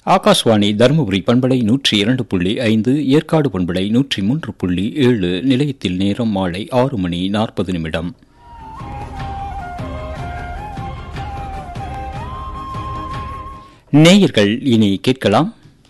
ஆகாஷ்வாணி தருமபுரி பண்பலை நூற்றி இரண்டு புள்ளி ஐந்து ஏற்காடு பண்பலை நூற்றி மூன்று புள்ளி ஏழு நிலையத்தில் நேரம் மாலை ஆறு மணி நாற்பது நிமிடம் நேயர்கள் இனி கேட்கலாம்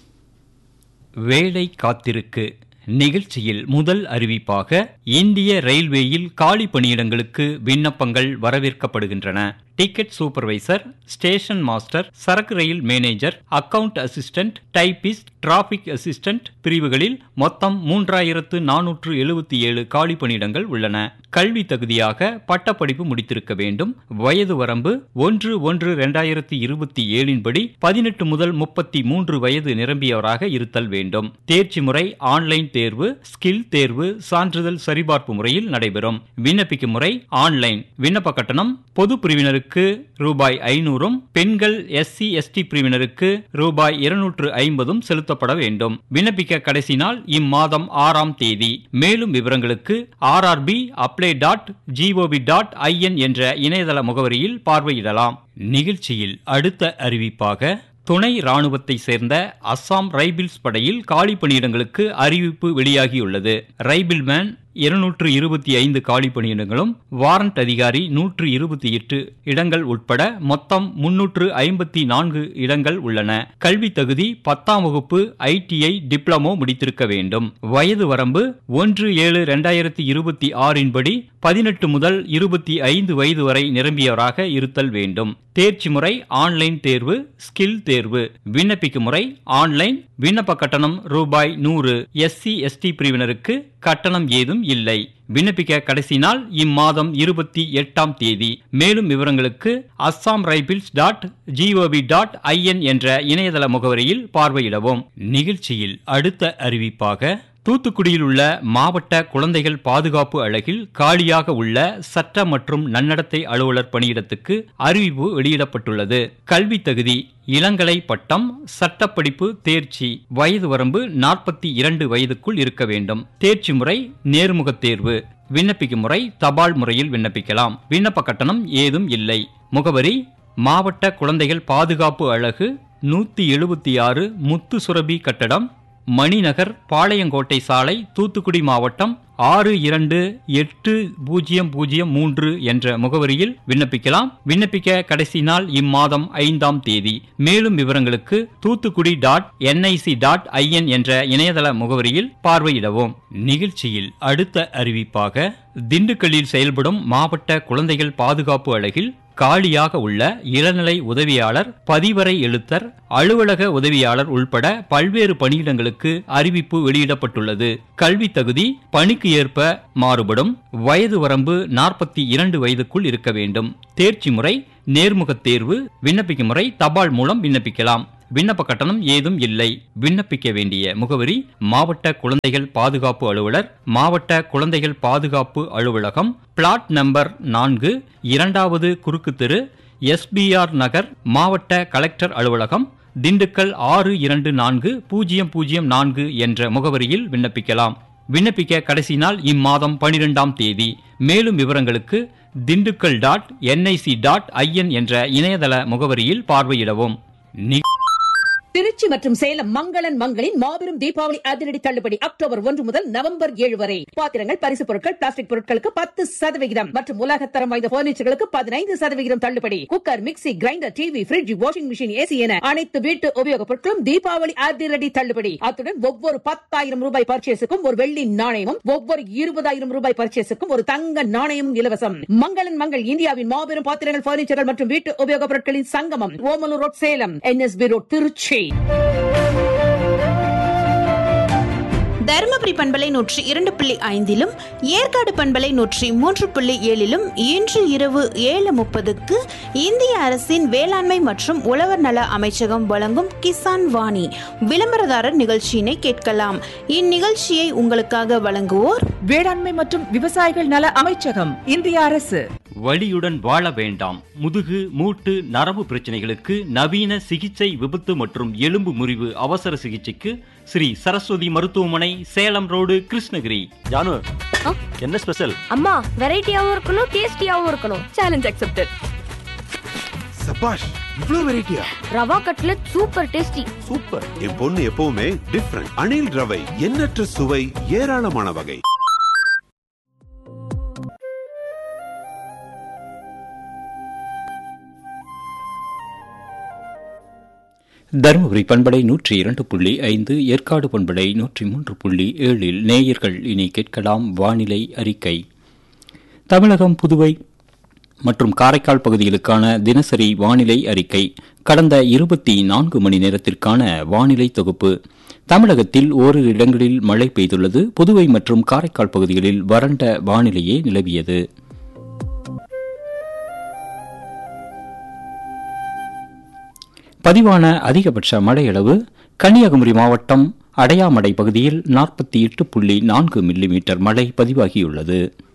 வேலை காத்திருக்கு நிகழ்ச்சியில் முதல் அறிவிப்பாக இந்திய ரயில்வேயில் காலி பணியிடங்களுக்கு விண்ணப்பங்கள் வரவேற்கப்படுகின்றன டிக்கெட் சூப்பர்வைசர் ஸ்டேஷன் மாஸ்டர் சரக்கு ரயில் manager account assistant typist traffic assistant பிரிவுகளில் மொத்தம் மூன்றாயிரத்து நானூற்று எழுபத்தி ஏழு காலி பணியிடங்கள் உள்ளன கல்வி தகுதியாக பட்டப்படிப்பு முடித்திருக்க வேண்டும் வயது வரம்பு ஒன்று ஒன்று இரண்டாயிரத்தி இருபத்தி ஏழின் படி பதினெட்டு முதல் முப்பத்தி மூன்று வயது நிரம்பியவராக இருத்தல் வேண்டும் தேர்ச்சி முறை ஆன்லைன் தேர்வு ஸ்கில் தேர்வு சான்றிதழ் சரிபார்ப்பு முறையில் நடைபெறும் விண்ணப்பிக்கும் முறை ஆன்லைன் விண்ணப்ப கட்டணம் பொது பிரிவினருக்கு ரூபாய் ஐநூறும் பெண்கள் எஸ்சி எஸ்டி பிரிவினருக்கு ரூபாய் இருநூற்று ஐம்பதும் செலுத்தப்பட வேண்டும் விண்ணப்பிக்க கடைசி நாள் இம்மாதம் ஆறாம் தேதி மேலும் விவரங்களுக்கு RRB apply dot GOV dot IN என்ற இணையதள முகவரியில் பார்வையிடலாம் நிகழ்ச்சியில் அடுத்த அறிவிப்பாக துணை ராணுவத்தை சேர்ந்த அஸ்ஸாம் ரைபிள்ஸ் படையில் காலி பணியிடங்களுக்கு அறிவிப்பு வெளியாகியுள்ளது ரைபிள்மேன் இருநூற்று இருபத்தி ஐந்து காலி பணியிடங்களும் வாரண்ட் அதிகாரி நூற்று இருபத்தி எட்டு இடங்கள் உட்பட மொத்தம் முன்னூற்று ஐம்பத்தி நான்கு இடங்கள் உள்ளன கல்வி தகுதி பத்தாம் வகுப்பு ஐடிஐ டிப்ளமோ முடித்திருக்க வேண்டும் வயது வரம்பு ஒன்று ஏழு இரண்டாயிரத்தி இருபத்தி ஆறின் படி பதினெட்டு முதல் இருபத்தி ஐந்து வயது வரை நிரம்பியவராக இருத்தல் வேண்டும் தேர்ச்சி முறை ஆன்லைன் தேர்வு ஸ்கில் தேர்வு விண்ணப்பிக்கும் முறை ஆன்லைன் விண்ணப்ப கட்டணம் ரூபாய் நூறு எஸ்சி எஸ்டி பிரிவினருக்கு கட்டணம் ஏதும் இல்லை விண்ணப்பிக்க கடைசி நாள் இம்மாதம் இருபத்தி எட்டாம் தேதி மேலும் விவரங்களுக்கு Assam rifles dot GOV dot IN என்ற இணையதள முகவரியில் பார்வையிடவும் நிகழ்ச்சியில் அடுத்த அறிவிப்பாக தூத்துக்குடியில் உள்ள மாவட்ட குழந்தைகள் பாதுகாப்பு அழகில் காலியாக உள்ள சட்ட மற்றும் நன்னடத்தை அலுவலர் பணியிடத்துக்கு அறிவிப்பு வெளியிடப்பட்டுள்ளது கல்வி தகுதி இளங்கலை பட்டம் சட்டப்படிப்பு தேர்ச்சி வயது வரம்பு நாற்பத்தி இரண்டு வயதுக்குள் இருக்க வேண்டும் தேர்ச்சி முறை நேர்முக தேர்வு விண்ணப்பிக்கும் முறை தபால் முறையில் விண்ணப்பிக்கலாம் விண்ணப்ப கட்டணம் ஏதும் இல்லை முகவரி மாவட்ட குழந்தைகள் பாதுகாப்பு அழகு நூத்தி எழுபத்தி ஆறு முத்து சுரபி கட்டடம் மணிநகர் பாளையங்கோட்டை சாலை தூத்துக்குடி மாவட்டம் ஆறு இரண்டு எட்டு பூஜ்ஜியம் பூஜ்ஜியம் மூன்று என்ற முகவரியில் விண்ணப்பிக்கலாம் விண்ணப்பிக்க கடைசி நாள் இம்மாதம் ஐந்தாம் தேதி மேலும் விவரங்களுக்கு Thoothukudi dot NIC dot IN என்ற இணையதள முகவரியில் பார்வையிடவும் நிகழ்ச்சியில் அடுத்த அறிவிப்பாக திண்டுக்கல்லில் செயல்படும் மாவட்ட குழந்தைகள் பாதுகாப்பு அழகில் காலியாக உள்ள இளநிலை உதவியாளர் பதிவரை எழுத்தர் அலுவலக உதவியாளர் உள்பட பல்வேறு பணியிடங்களுக்கு அறிவிப்பு வெளியிடப்பட்டுள்ளது கல்வி தகுதி பணிக்கு ஏற்ப மாறுபடும் வயது வரம்பு நாற்பத்தி இரண்டு வயதுக்குள் இருக்க வேண்டும் தேர்ச்சி முறை நேர்முகத் தேர்வு விண்ணப்பிக்கும் முறை தபால் மூலம் விண்ணப்பிக்கலாம் விண்ணப்ப கட்டணம் ஏதும் இல்லை விண்ணப்பிக்க வேண்டிய முகவரி மாவட்ட குழந்தைகள் பாதுகாப்பு அலுவலர் மாவட்ட குழந்தைகள் பாதுகாப்பு அலுவலகம் பிளாட் நம்பர் நான்கு இரண்டாவது குறுக்கு தெரு எஸ்பிஆர் நகர் மாவட்ட கலெக்டர் அலுவலகம் திண்டுக்கல் ஆறு இரண்டு நான்கு பூஜ்ஜியம் பூஜ்ஜியம் நான்கு என்ற முகவரியில் விண்ணப்பிக்கலாம் விண்ணப்பிக்க கடைசி நாள் இம்மாதம் பனிரெண்டாம் தேதி மேலும் விவரங்களுக்கு Dindigul dot NIC dot IN என்ற இணையதள முகவரியில் பார்வையிடவும் திருச்சி மற்றும் சேலம் மங்களன் மங்களின் மாபெரும் தீபாவளி அதிரடி தள்ளுபடி அக்டோபர் ஒன்று முதல் நவம்பர் ஏழு வரை பாத்திரங்கள் பரிசு பொருட்கள் பிளாஸ்டிக் பொருட்களுக்கு பத்து சதவிகிதம் மற்றும் உலகத்தரம் வாய்ந்த பர்னிச்சர்களுக்கு பதினைந்து சதவிகிதம் தள்ளுபடி cooker mixie grinder TV fridge washing machine AC என அனைத்து வீட்டு உபயோகப் பொருட்களும் தீபாவளி அதிரடி தள்ளுபடி அத்துடன் ஒவ்வொரு பத்தாயிரம் ரூபாய் பர்ச்சேஸுக்கும் ஒரு வெள்ளி நாணயமும் ஒவ்வொரு இருபதாயிரம் ரூபாய் பர்ச்சேஸுக்கும் ஒரு தங்க நாணயமும் இலவசம் மங்களன் மங்கள் இந்தியாவின் மாபெரும் பாத்திரங்கள் பர்னிச்சர்கள் மற்றும் வீட்டு உபயோகப் பொருட்களின் சங்கமம் Omalur road Salem NSB road Tiruchi Dharmapuri பண்பலை நூற்றி இரண்டு புள்ளி ஐந்திலும் ஏற்காடு பண்பலை நூற்றி மூன்று புள்ளி ஏழிலும் இன்று இரவு ஏழு முப்பதுக்கு இந்திய அரசின் வேளாண்மை மற்றும் உழவர் நல அமைச்சகம் வழங்கும் கிசான் வாணி விளம்பரதாரர் நிகழ்ச்சியினை கேட்கலாம் இந்நிகழ்ச்சியை உங்களுக்காக வழங்குவோர் வேளாண்மை மற்றும் விவசாயிகள் நல அமைச்சகம் இந்திய அரசு வலியுடன் வாழ வேண்டாம் முதுகு மூட்டு நரம்பு பிரச்சனைகளுக்கு நவீன சிகிச்சை விபத்து மற்றும் எலும்பு முறிவு அவசர சிகிச்சைக்கு ஸ்ரீ சரஸ்வதி மருத்துவமனை சேலம் ரோடு கிருஷ்ணகிரி ஜானு என்ன ஸ்பெஷல் அம்மா வெரைட்டியாவும் இருக்கணும் டேஸ்டியாவும் இருக்கணும் சேலஞ்ச் அக்செப்டட் சபாஷ் இவ்ளோ வெரைட்டியா rava cutlet super tasty super என் பொண்ணு எப்பவுமே டிஃப்ரெண்ட் அணில் ரவை எண்ணற்ற சுவை ஏராளமான வகை தருமபுரி பண்படை நூற்றி இரண்டு புள்ளி ஐந்து ஏற்காடு பண்படை நூற்றி மூன்று புள்ளி ஏழில் நேயர்கள் இனி கேட்கலாம் வானிலை அறிக்கை தமிழகம் புதுவை மற்றும் காரைக்கால் பகுதிகளுக்கான தினசரி வானிலை அறிக்கை கடந்த இருபத்தி நான்கு மணி நேரத்திற்கான வானிலை தொகுப்பு தமிழகத்தில் ஓரிரு இடங்களில் மழை பெய்துள்ளது புதுவை மற்றும் காரைக்கால் பகுதிகளில் வறண்ட வானிலையே நிலவியது பதிவான அதிகபட்ச மழையளவு கன்னியாகுமரி மாவட்டம் அடையாமடை பகுதியில் நாற்பத்தி எட்டு புள்ளி நான்கு மில்லிமீட்டர் மழை பதிவாகியுள்ளது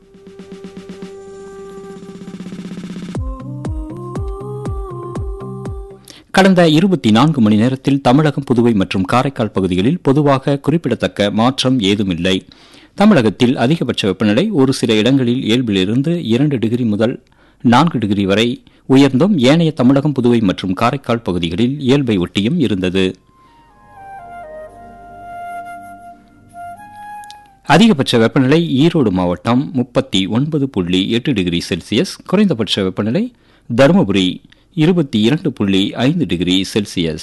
கடந்த இருபத்தி நான்கு மணி நேரத்தில் தமிழகம் புதுவை மற்றும் காரைக்கால் பகுதிகளில் பொதுவாக குறிப்பிடத்தக்க மாற்றம் ஏதுமில்லை தமிழகத்தில் அதிகபட்ச வெப்பநிலை ஒரு சில இடங்களில் இயல்பிலிருந்து இரண்டு டிகிரி முதல் நான்கு டிகிரி வரை உயர்ந்தும் ஏனைய தமிழகம் புதுவை மற்றும் காரைக்கால் பகுதிகளில் இயல்பை ஒட்டியும் இருந்தது அதிகபட்ச வெப்பநிலை ஈரோடு மாவட்டம் முப்பத்தி ஒன்பது புள்ளி எட்டு டிகிரி செல்சியஸ் குறைந்தபட்ச வெப்பநிலை தருமபுரி இருபத்தி இரண்டு புள்ளி ஐந்து டிகிரி செல்சியஸ்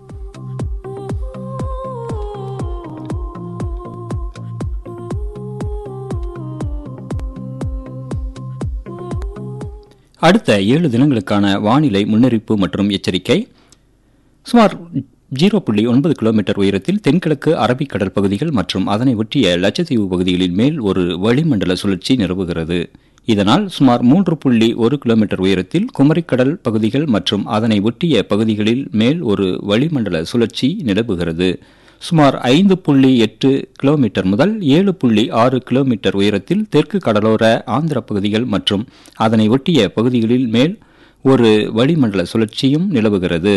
அடுத்த ஏழு தினங்களுக்கான வானிலை முன்னறிவிப்பு மற்றும் எச்சரிக்கை சுமார் ஜீரோ புள்ளி ஒன்பது கிலோமீட்டர் உயரத்தில் தென்கிழக்கு அரபிக்கடல் பகுதிகள் மற்றும் அதனை ஒட்டிய லட்சத்தீவு பகுதிகளின் மேல் ஒரு வளிமண்டல சுழற்சி நிலவுகிறது இதனால் சுமார் மூன்று புள்ளி ஒரு கிலோமீட்டர் உயரத்தில் குமரிக்கடல் பகுதிகள் மற்றும் அதனை ஒட்டிய பகுதிகளில் மேல் ஒரு வளிமண்டல சுழற்சி நிலவுகிறது சுமார் ஐந்து புள்ளி எட்டு கிலோமீட்டர் முதல் ஏழு புள்ளி ஆறு கிலோமீட்டர் உயரத்தில் தெற்கு கடலோர ஆந்திர பகுதிகள் மற்றும் அதனை ஒட்டிய பகுதிகளில் மேல் ஒரு வளிமண்டல சுழற்சியும் நிலவுகிறது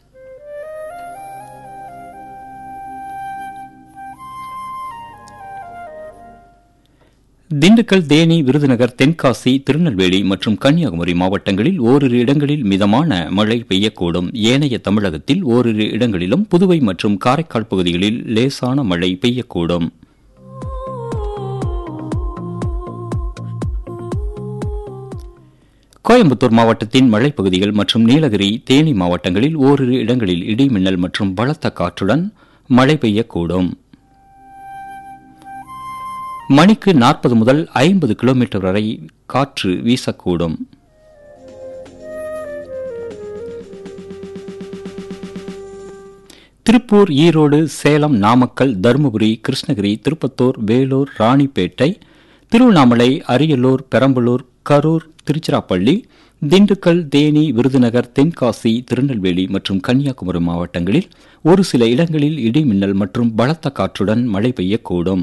திண்டுக்கல் தேனி விருதுநகர் தென்காசி திருநெல்வேலி மற்றும் கன்னியாகுமரி மாவட்டங்களில் ஓரிரு இடங்களில் மிதமான மழை பெய்யக்கூடும் ஏனைய தமிழகத்தில் ஓரிரு இடங்களிலும் புதுவை மற்றும் காரைக்கால் பகுதிகளில் லேசான மழை பெய்யக்கூடும் கோயம்புத்தூர் மாவட்டத்தின் மலைப்பகுதிகள் மற்றும் நீலகிரி தேனி மாவட்டங்களில் ஓரிரு இடங்களில் இடி மின்னல் மற்றும் பலத்த காற்றுடன் மழை பெய்யக்கூடும் மணிக்கு நாற்பது முதல் ஐம்பது கிலோமீட்டர் வரை காற்று வீசக்கூடும் திருப்பூர் ஈரோடு சேலம் நாமக்கல் தருமபுரி கிருஷ்ணகிரி திருப்பத்தூர் வேலூர் ராணிப்பேட்டை திருவண்ணாமலை அரியலூர் பெரம்பலூர் கரூர் திருச்சிராப்பள்ளி திண்டுக்கல் தேனி விருதுநகர் தென்காசி திருநெல்வேலி மற்றும் கன்னியாகுமரி மாவட்டங்களில் ஒரு சில இடங்களில் இடி மின்னல் மற்றும் பலத்த காற்றுடன் மழை பெய்யக்கூடும்